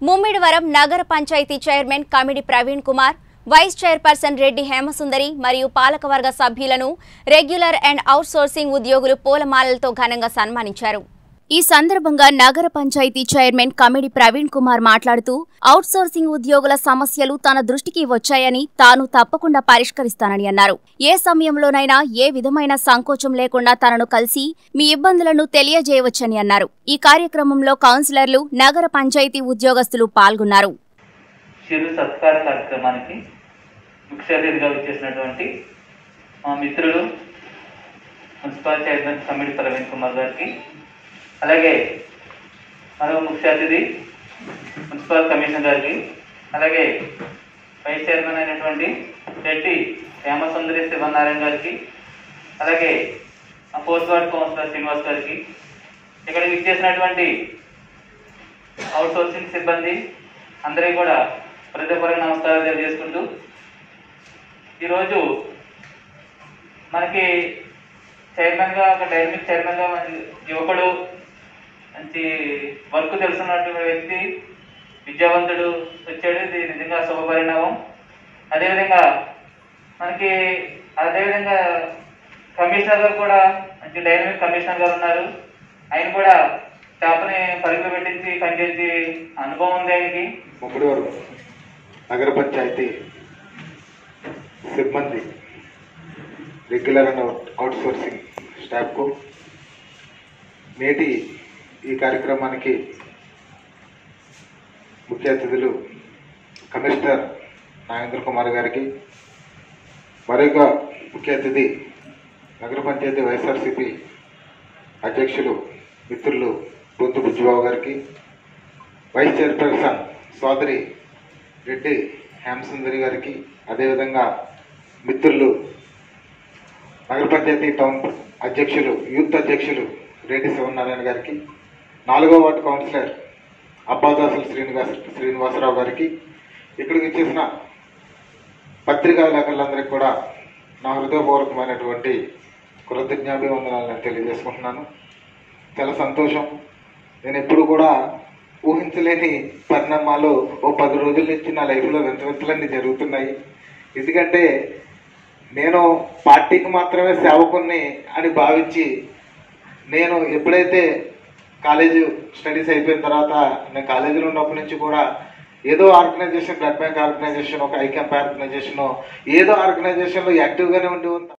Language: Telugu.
ముమ్మిడివరం నగర panchayat chairman Kamidi Praveen Kumar vice chairperson Reddy Hemasundari మరియు పాలకవర్గ సభ్యులను రెగ్యులర్ అండ్ అవుట్సోర్సింగ్ ఉద్యోగులు పూలమాలలతో ఘనంగా సన్మానించారు ఈ సందర్భంగా నగర పంచాయతీ చైర్మన్ కమిడి ప్రవీణ్ కుమార్ మాట్లాడుతూ అవుట్సోర్సింగ్ ఉద్యోగుల సమస్యలు తన దృష్టికి వచ్చాయని తాను తప్పకుండా పరిష్కరిస్తానని అన్నారు ఏ సమయంలోనైనా ఏ విధమైన సంకోచం లేకుండా తనను కలిసి మీ ఇబ్బందులను తెలియజేయవచ్చని అన్నారు ఈ కార్యక్రమంలో కౌన్సిలర్లు నగర పంచాయతీ ఉద్యోగస్తులు పాల్గొన్నారు చిరు సత్కార కార్యక్రమానికి ముఖ్య అతిథిగా వచ్చేసినటువంటి మా మిత్రులు మున్సిపల్ చైర్మన్ కమిటీ ప్రవీణ్ కుమార్ గారికి అలాగే మరో ముఖ్య అతిథి మున్సిపల్ కమిషనర్ గారికి అలాగే వైస్ చైర్మన్ అయినటువంటి రెడ్డి హేమసుందరి శివనారాయణ గారికి అలాగే ఆ ఫోర్త్ వార్డ్ కౌన్సిలర్ శ్రీనివాస్ గారికి ఇక్కడికి ఇచ్చేసినటువంటి అవుట్ సోర్సింగ్ సిబ్బంది అందరికీ కూడా హృదయపూర్వక నమస్కారాలు తెలియజేసుకుంటూ ఈరోజు మనకి చైర్మన్గా ఒక డైనమిక్ చైర్మన్గా మంచి యువకుడు మంచి వర్క్ తెలుసున్నటువంటి వ్యక్తి విద్యావంతుడు వచ్చాడు ఇది నిజంగా శుభపరిణామం అదేవిధంగా మనకి అదేవిధంగా కమిషనర్ గారు కూడా మంచి డైనమిక్ కమిషనర్ గారు ఉన్నారు ఆయన కూడా చేపని పరుగులు పెట్టించి పనిచేసి అనుభవం ఉంది ఆయనకి ముమ్మడివరం నగర పంచాయతీ సిబ్బంది రెగ్యులర్ అండ్ అవుట్ సోర్సింగ్ స్టాఫ్కు నేటి ఈ కార్యక్రమానికి ముఖ్య అతిథులు కమిషనర్ నాగేంద్ర కుమార్ గారికి మరొక ముఖ్య అతిథి నగర పంచాయతీ వైఎస్ఆర్సిపి అధ్యక్షులు మిత్రులు బొంతు బుజ్జిబాబు గారికి వైస్ చైర్పర్సన్ సోదరి రెడ్డి హేమసుందరి గారికి అదేవిధంగా మిత్రులు నగర పంచాయతీ టౌన్ అధ్యక్షులు యూత్ అధ్యక్షులు రెడ్డి శివనారాయణ గారికి నాలుగో వార్డు కౌన్సిలర్ అబ్బాదాసుల శ్రీనివాస శ్రీనివాసరావు గారికి ఇక్కడికి వచ్చేసిన పత్రికా విలేకరులందరికీ కూడా నా హృదయపూర్వకమైనటువంటి కృతజ్ఞాభివందనాలను తెలియజేసుకుంటున్నాను చాలా సంతోషం నేను ఎప్పుడు కూడా ఊహించలేని పరిణామాలు ఓ పది రోజుల నుంచి నా లైఫ్లో వింత వింతలన్నీ జరుగుతున్నాయి ఎందుకంటే నేను పార్టీకి మాత్రమే సేవకుని అని భావించి నేను ఎప్పుడైతే కాలేజ్ స్టడీస్ అయిపోయిన తర్వాత నేను కాలేజీలో ఉన్నప్పటి నుంచి కూడా ఏదో ఆర్గనైజేషన్ బ్లడ్ బ్యాంక్ ఆర్గనైజేషన్ ఒక ఐ క్యాంప్ ఆర్గనైజేషన్ ఏదో ఆర్గనైజేషన్లో యాక్టివ్గానే ఉండి ఉంటాను